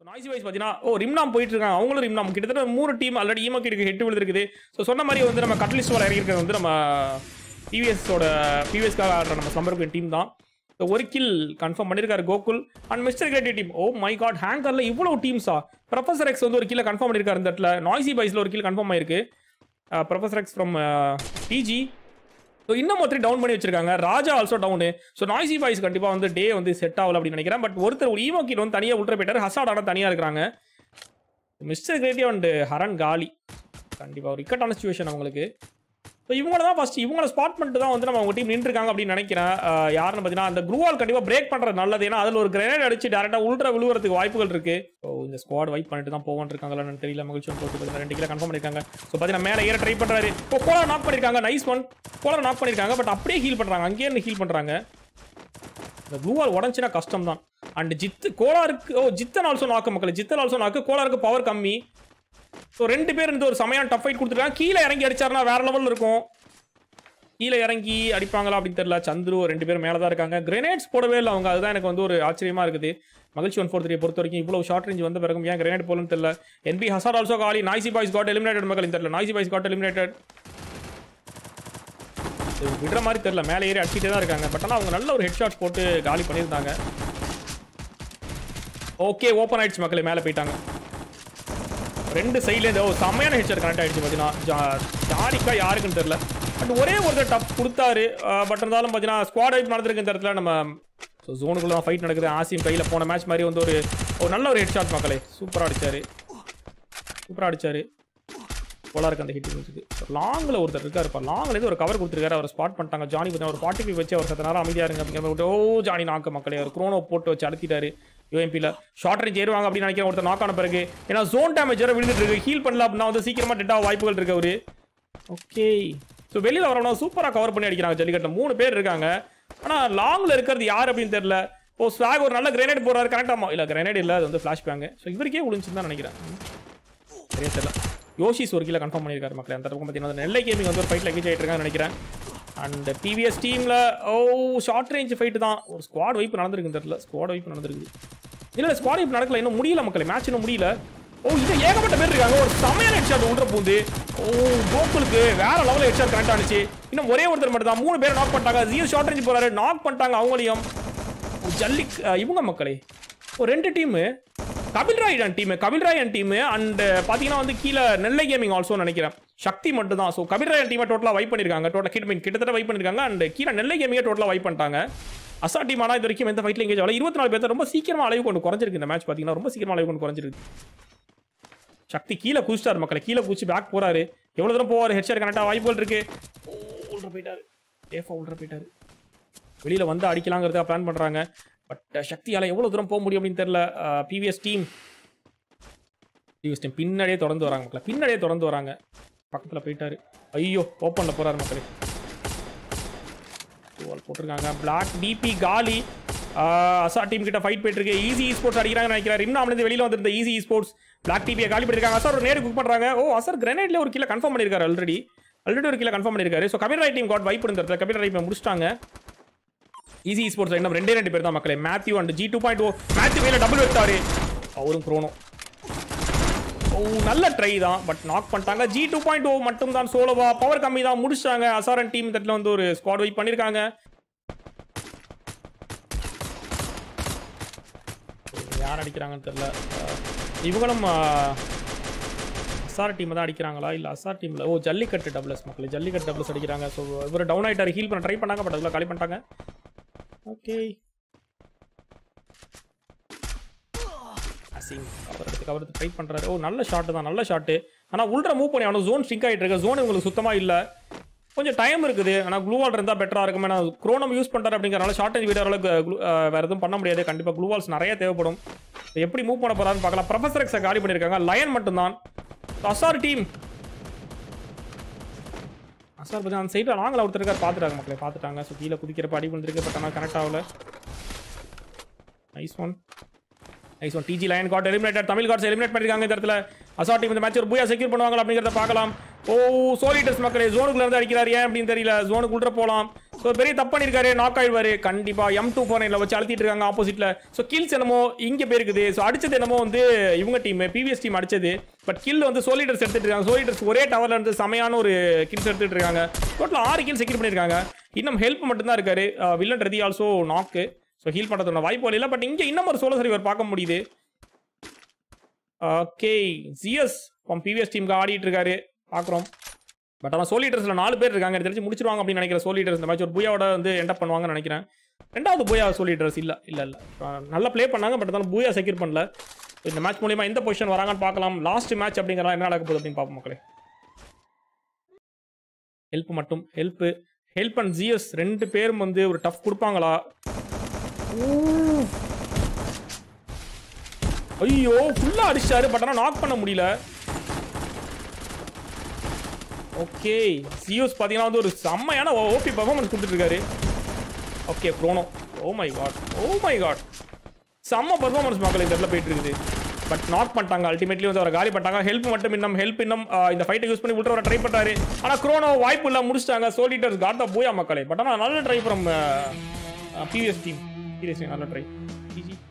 noisy wise பார்த்தீங்கன்னா ஓ ரிம்னாம் போயிட்டு இருக்காங்க அவங்களும் ரிம்னாம் கிட்டத்தட்ட மூணு டீம் ஆல்ரெடி ஈமோக்கிற்கு ஹெட் விழுந்திருக்குது ஸோ சொன்ன மாதிரி வந்து நம்ம கட்லிஸ்ட் வர இறங்கியிருக்கிறது வந்து நம்ம டிவிஎஸோட டிவிஎஸ்க்காக ஆடுற நம்ம ஸ்லம்பர் டீம் தான் ஸோ ஒரு கில் கன்ஃபார்ம் பண்ணியிருக்காரு கோகுல் அண்ட் மிஸ்டர் கிரேட்டி டீம் ஓ மை காட் ஹேங்கர்ல இவ்வளோ டீம்ஸா ப்ரொஃபசர் எக்ஸ் வந்து ஒரு கில்ல கன்ஃபார்ம் பண்ணியிருக்காரு இந்த இடத்துல நாய்ஸி பைஸில் ஒரு கில் கன்ஃபார்ம் ஆயிருக்கு ப்ரொஃபசர் எக்ஸ் ஃப்ரம் டிஜி ஸோ இன்னும் ஒருத்தர் டவுன் பண்ணி வச்சிருக்காங்க Raja also down so noisy boys கண்டிப்பாக வந்து டே வந்து செட் ஆகல அப்படின்னு நினைக்கிறேன் பட் ஒருத்தர் ஒரு ஈமோ கிட் வந்து தனியாக உள்ள போயிட்டார் ஹசாட் ஆனால் தனியாக இருக்கிறாங்க மிஸ்டர் கிரேட்டிவ் அண்ட் ஹரன் காலி கண்டிப்பாக ஒரு இக்கட்டான சுச்சுவேஷன் அவங்களுக்கு ஸோ இவங்கள தான் ஃபஸ்ட் இவங்கள ஸ்பாட் பண்ணிட்டு தான் வந்து நம்ம அவங்க டீம் நின்றுருக்காங்க அப்படின்னு நினைக்கிறேன் அஹ் யாருன்னு பார்த்தீங்கன்னா அந்த குரூவால் கண்டிப்பாக பிரேக் பண்ணுறது நல்லது ஏன்னா அதில் ஒரு கிரேனேட் அடிச்சு டேரெக்டாக உள்ற விழுவுறதுக்கு வாய்ப்புகள் இருக்கு ஸோ இந்த ஸ்குவாட் வைப் பண்ணிட்டு தான் போவான் இருக்காங்களான்னு தெரியல மகிழ்ச்சி போட்டு பார்த்தீங்கன்னா ரெண்டு கிலோ கன்ஃபார்ம் பண்ணிருக்காங்க ஸோ பார்த்தீங்கன்னா மேலே ஏற ட்ரை பண்ணுறாரு இப்போ கோலர் நாக் பண்ணியிருக்காங்க நைஸ் ஒன் கோலர் நாக் பண்ணியிருக்காங்க பட் அப்படியே ஹீல் பண்ணுறாங்க அங்கேயே இருந்து ஹீல் பண்ணுறாங்க இந்த ப்ளூவால் உடஞ்சினா கஷ்டம் தான் அண்ட் ஜித்து கோலாருக்கு ஓ ஜித்தன் ஆல்சோ நாக்கு மக்கள் ஜித்தன் ஆல்சோ நாக்கு கோலாருக்கு பவர் கம்மி ஸோ ரெண்டு பேர் இந்த ஒரு சமையான டஃப் ஃபைட் கொடுத்துருக்காங்க கீழே இறங்கி அடிச்சாருன்னா வேற லெவலில் இருக்கும் கீழே இறங்கி அடிப்பாங்களா அப்படின்னு தெரியல சந்துரு ரெண்டு பேரும் மேலே தான் இருக்காங்க கிரேனேட்ஸ் போடவே இல்லை அவங்க அதுதான் எனக்கு வந்து ஒரு ஆச்சரியமா இருக்குது மகிழ்ச்சி ஒன் ஃபோர் த்ரீ பொறுத்த வரைக்கும் இவ்வளவு ஷார்ட் ரேஞ்ச் வந்த பிறகு ஏன் கிரேனேட் போலன்னு தெரியல என்பி ஹசார் ஆல்சோ காலி நாய்சி பாய்ஸ் காட் எலிமினேட்டட் மக்கள் இந்த தெரியல நாய்சி பாய்ஸ் காட் எலிமினேட்டட் விடுற மாதிரி தெரியல மேலே ஏறி அடிச்சிட்டே தான் இருக்காங்க பட் ஆனால் அவங்க நல்ல ஒரு ஹெட் ஷாட் போட்டு காலி பண்ணியிருந்தாங்க ஓகே ஓப்பன் ஆயிடுச்சு மக்களே மேலே போயிட்டாங்க ரெண்டு சைட்லேருந்து ஓ செம்மையான ஹெட் ஷாட் கனெக்ட் ஆயிடுச்சு பார்த்தீங்கன்னா ஜா- ஜானிக்கா யாருக்குன்னு தெரியல பட் ஒரே ஒருத்தர் டப் கொடுத்தாரு பட் இருந்தாலும் பார்த்தீங்கன்னா ஸ்குவாட் வைப் நடந்திருக்கு இந்த இடத்துல நம்ம ஸோ ஜோனுக்குள்ள தான் ஃபைட் நடக்குது ஆசிம் கையில் போன மேட்ச் மாதிரி வந்து ஒரு ஒரு நல்ல ஒரு ஹெட் ஷாட் மக்களே சூப்பராக அடிச்சாரு சூப்பராக அடிச்சாரு போலாருக்கு அந்த ஹிட் இருந்துச்சு லாங்கில் ஒருத்தர் இருக்காரு இப்போ லாங்லேருந்து ஒரு கவர் கொடுத்துருக்காரு அவர் ஸ்பாட் பண்ணிட்டாங்க ஜானி பார்த்தா ஒரு ஃபார்ட்டி ஃபைவ் வச்சு அவர் சத்த நேரம் அமைதியா இருங்க அப்படிங்கிற மாதிரி விட்டு, ஓ ஜானி நாக்கு மக்களே அவர் குரோனோ போட்டு வச்சு அழுத்திட்டாரு யூஎம்பியில் ஷார்ட் ரேஞ்ச் ஏறுவாங்க அப்படின்னு நினைக்கிறேன் ஒருத்தர் knock ஆன பிறகு ஏன்னா ஜோன் டேமேஜ் வேறு விழுந்துட்டு இருக்கு ஹீல் பண்ணல அப்படின்னா வந்து சீக்கிரமா டெட் ஆக வாய்ப்புகள் இருக்கு அவரு ஓகே ஸோ வெளியில் வரவனா சூப்பராக கவர் பண்ணி அடிக்கிறாங்க ஜல்லிக்கட்டில் மூணு பேர் இருக்காங்க ஆனால் லாங்கில் இருக்கிறது யார் அப்படின்னு தெரியல ஓ ஸ்வாக் ஒரு நல்ல கிரேனேட் போடுறாரு கரெக்டாமா இல்லை கிரேனேட் இல்லை அது வந்து ஃப்ளாஷ் பேங்கு ஸோ இவருக்கே விழுந்துச்சுன்னு தான் நினைக்கிறேன் சரியா தெரியல யோசிஸ் ஒரு கீழே கன்ஃபார்ம் பண்ணியிருக்காரு மக்களே அந்த பக்கம் பார்த்தீங்கன்னா அந்த நெல்லை கேமிங் வந்து ஒரு ஃபைட்டில் எங்கேஜ் ஆகிட்டு இருக்காங்கன்னு நினைக்கிறேன் அண்ட் டிவிஎஸ் டீமில் ஓ ஷார்ட் ரேஞ்ச் ஃபைட்டு தான் ஒரு ஸ்குவாட் வைப் நடந்திருக்கு இந்த இடத்துல ஸ்குவாட் வைப் நடந்திருக்கு இல்லை ஸ்குவாட் வைப் நடக்கல இன்னும் முடியல மக்களே மேட்ச் இன்னும் முடியல ஓ இது ஏகப்பட்ட பேர் இருக்காங்க ஒரு சமையல் ஹெட் ஷாட் உள்ள பூந்து ஓ கோகுலுக்கு வேற லெவலில் ஹெட் ஷாட் கனெக்ட் ஆனிச்சு இன்னும் ஒரே ஒருத்தர் மட்டும் தான் மூணு பேர் நாக் பண்ணிட்டாங்க ஜியோ ஷார்ட் ரேஞ்ச் போறாரு நாக் பண்ணிட்டாங்க அவங்களையும் ஜல்லி அஹ் இவங்க மக்களே ஒரு ரெண்டு team Kapil Rai team Kapil Rai team and பாத்தீங்கன்னா வந்து கீழே நெல்லை கேமிங் ஆல்சோ நினைக்கிறேன் சக்தி மட்டும் தான் ஸோ கபில் ராய் டீமை டோட்டலாக வைப் பண்ணிருக்காங்க டோட்டல் கிட்ட கிட்டத்தட்ட வைப் பண்ணிருக்காங்க அண்ட் கீழே நெல்லை கேமிங்கை டோட்டலாக வைப் பண்ணிட்டாங்க அசா டீம் ஆனால் இது வரைக்கும் எந்த ஃபைட்ல எங்கேஜ் ஆகல இருபத்தி நாலு பேர் ரொம்ப சீக்கிரமா அளவு கொண்டு குறைஞ்சிருக்கு இந்த மேட்ச் பார்த்தீங்கன்னா ரொம்ப சீக்கிரமா அளவு கொண்டு குறைஞ்சிருக்கு சக்தி கீழே குதிச்சிட்டாரு மக்களை கீழே குதிச்சு பேக் போறாரு எவ்வளவு தூரம் போவார் ஹெட்ஷர் கனெக்டாக வாய்ப்புகள் இருக்கு ஓ, உள்ள போயிட்டாரு சேஃபா உள்ள போயிட்டாரு வெளியில வந்து அடிக்கலாங்கிறத பிளான் பண்றாங்க பட் சக்தியால எவ்வளவு தூரம் போக முடியும் அப்படின்னு தெரியல பிவிஎஸ் டீம் பிவிஎஸ் டீம் பின்னாடியே தொடர்ந்து வராங்க மக்களே பின்னாடியே தொடர்ந்து வராங்க பக்கத்துல போயிட்டாரு ஐயோ ஓப்பன்ல போறாரு மக்களே வால் போட்டிருக்காங்க பிளாக் டிபி காலி ஆஹ் அசா டீம் கிட்ட ஃபைட் போயிட்டு இருக்கு ஈஸி ஸ்போர்ட்ஸ் அடிக்கிறாங்கன்னு நினைக்கிறேன் இன்னும் அவனது வெளியில வந்திருந்த ஈஸி ஸ்போர்ட்ஸ் பிளாக் டிபியை காலி பண்ணிருக்காங்க அசார் ஒரு நேரு குக் பண்றாங்க ஓ அசர் கிரனேட்ல ஒரு கிலோ கன்ஃபார்ம் பண்ணிருக்காரு ஆல்ரெடி ஆல்ரெடி ஒரு கிலோ கன்ஃபார்ம் பண்ணிருக்காரு ஸோ கபில் ராய் டீம் காட் வைப் இருந்த இடத்துல கபில் ராய் முடிச்சிட்டாங்க ஈஸி ஸ்போர்ட்ஸ் இன்னும் ரெண்டே ரெண்டு பேர் தான் மக்களே Matthew and G two point ஓ மேத்யூ மேல டபுள் வெட்டாரு அவரும் குரோனோ ஓ நல்ல ட்ரை தான் பட் நாக் பண்ணிட்டாங்க ஜி டூ பாயிண்ட் ஓ மட்டும் தான் சோலோவா பவர் கம்மி தான் முடிச்சிட்டாங்க அசாரன் டீம் தட்டில் வந்து ஒரு ஸ்குவாட் வைப் பண்ணியிருக்காங்க யார் அடிக்கிறாங்கன்னு தெரியல அஹ் இவங்களும் அஹ், அசார் டீம் தான் அடிக்கிறாங்களா இல்லை அசார் டீமில் ஓ ஜல்லிக்கட்டு டபுள்ஸ் மக்களே ஜல்லிக்கட்டு டபுள்ஸ் அடிக்கிறாங்க ஸோ இவர் டவுன் ஆயிட்டாரு ஹீல் பண்ண ட்ரை பண்ணாங்க பட் அதில் காலி பண்ணிட்டாங்க ஓகே அசிங் கவர் எடுத்து கவர் எடுத்து ட்ரை பண்ணுறாரு ஓ நல்ல ஷாட்டு தான் நல்ல ஷாட்டு ஆனால் உள்ள மூவ் பண்ணி அவனுக்கு ஜோன் ஸ்டிங்க் ஆகிட்டு இருக்கு ஜோன் உங்களுக்கு சுத்தமாக இல்லை கொஞ்சம் டைம் இருக்குது ஆனால் க்ளூவால் இருந்தால் பெட்டராக இருக்கும் ஏன்னா குரோனம் யூஸ் பண்ணுறாரு அப்படிங்கிறனால ஷார்ட் ரேஞ்ச் வீடியோ அளவுக்கு glue- அஹ் வேற எதுவும் பண்ண முடியாது கண்டிப்பாக க்ளூவால்ஸ் நிறைய தேவைப்படும் எப்படி மூவ் பண்ண போறாருன்னு பார்க்கலாம் ப்ரொஃபசர் எக்ஸை காலி பண்ணியிருக்காங்க லயன் மட்டும்தான் அசார் டீம் அசார் பற்றி அந்த சைடில் நாங்கள் ஒருத்தர் இருக்கார் பார்த்துட்டாங்க மக்களை பார்த்துட்டாங்க ஸோ கீழே குதிக்கிறப்ப அடி விழுந்திருக்கு பட் ஆனால் கனெக்ட் ஆகல நைஸ் ஒன் நைஸ் ஒன் டிஜி line got eliminated Tamil gods eliminate பண்ணிருக்காங்க இந்த இடத்துல அசா டீம் இந்த மேட்ச் ஒரு பூயா செக்யூர் பண்ணுவாங்க அப்படிங்கிறத பார்க்கலாம் ஓ சோலிட்டஸ் மக்களே ஜோனுக்குள்ள இருந்து அடிக்கிறார் ஏன் அப்படின்னு தெரியல ஜோனுக்கு உள்ள போலாம் ஸோ பெரிய தப்பு பண்ணியிருக்காரு நாக் ஆயிடுவாரு கண்டிப்பா எம் டூ ஃபோர் நைனில் வச்சு அழுத்திட்டு இருக்காங்க ஆப்போசிட்ல ஸோ கில்ஸ் என்னமோ இங்கே போயிருக்குது ஸோ அடிச்சது என்னமோ வந்து இவங்க டீம் பிவிஎஸ் டீம் அடிச்சது பட் கில் வந்து சோலிடர்ஸ் எடுத்துட்டு இருக்காங்க சோலிடர்ஸ் ஒரே டவர்ல இருந்து செமையான ஒரு கில்ஸ் எடுத்துட்டு இருக்காங்க டோட்டல் ஆறு கில் செக்யூர் பண்ணியிருக்காங்க இன்னும் ஹெல்ப் மட்டும்தான் இருக்காரு வில்லன் ரதி ஆல்சோ நாக்கு ஸோ ஹீல் பண்ணுறதோட வாய்ப்பு இல்லை பட் இங்கே இன்னும் ஒரு சோலோ சரிவர் பார்க்க முடியுது ஓகே ஜிஎஸ் பிவிஎஸ் டீமுக்கு ஆடிட்டு இருக்காரு பார்க்குறோம் பட் ஆனால் சோலிட்டர்ஸில் நாலு பேர் இருக்காங்க எனக்கு தெரிஞ்சு முடிச்சிருவாங்க அப்படின்னு நினைக்கிறேன் சோலிட்டர்ஸ் இந்த மேட்ச் ஒரு பூயாவோட வந்து எண்டப் பண்ணுவாங்கன்னு நினைக்கிறேன் ரெண்டாவது பூயா சோலிட்டர்ஸ் இல்லை இல்லை இல்லை நல்லா ப்ளே பண்ணாங்க பட் இருந்தாலும் பூயா செக்யூர் பண்ணல இந்த மேட்ச் மூலியமா எந்த பொசிஷன் வராங்கன்னு பார்க்கலாம் லாஸ்ட் மேட்ச் அப்படிங்கிறதா என்ன நடக்க போகுது அப்படின்னு பார்ப்போம் மக்களே ஹெல்ப் மட்டும் ஹெல்ப் ஹெல்ப் அண்ட் ஜிஎஸ் ரெண்டு பேரும் வந்து ஒரு டஃப் கொடுப்பாங்களா ஐயோ ஃபுல்லா அடிச்சாரு பட் ஆனால் நாக் பண்ண முடியல ஓகே சியோஸ் பார்த்தீங்கன்னா வந்து ஒரு செம்மையான ஓபி பர்ஃபார்மன்ஸ் கொடுத்துருக்காரு ஓகே ப்ரோனோ oh my god oh my god செம்ம பர்ஃபார்மன்ஸ் மக்கள் இந்த இடத்துல போயிட்டு இருக்குது பட் நாக் பண்ணிட்டாங்க அல்டிமேட்லி வந்து அவரை காலி பண்ணிட்டாங்க ஹெல்ப் மட்டும் இன்னும் ஹெல்ப் இன்னும் ஆஹ், இந்த ஃபைட்டை யூஸ் பண்ணி விட்டு வர ட்ரை பண்ணாரு ஆனால் க்ரோனோ வாய்ப்பு இல்லை முடிச்சிட்டாங்க சோலிட்டர்ஸ் காட் போயா மக்களே பட் ஆனால் நல்ல try from PVS team seriously நல்ல ட்ரை ஜிஜி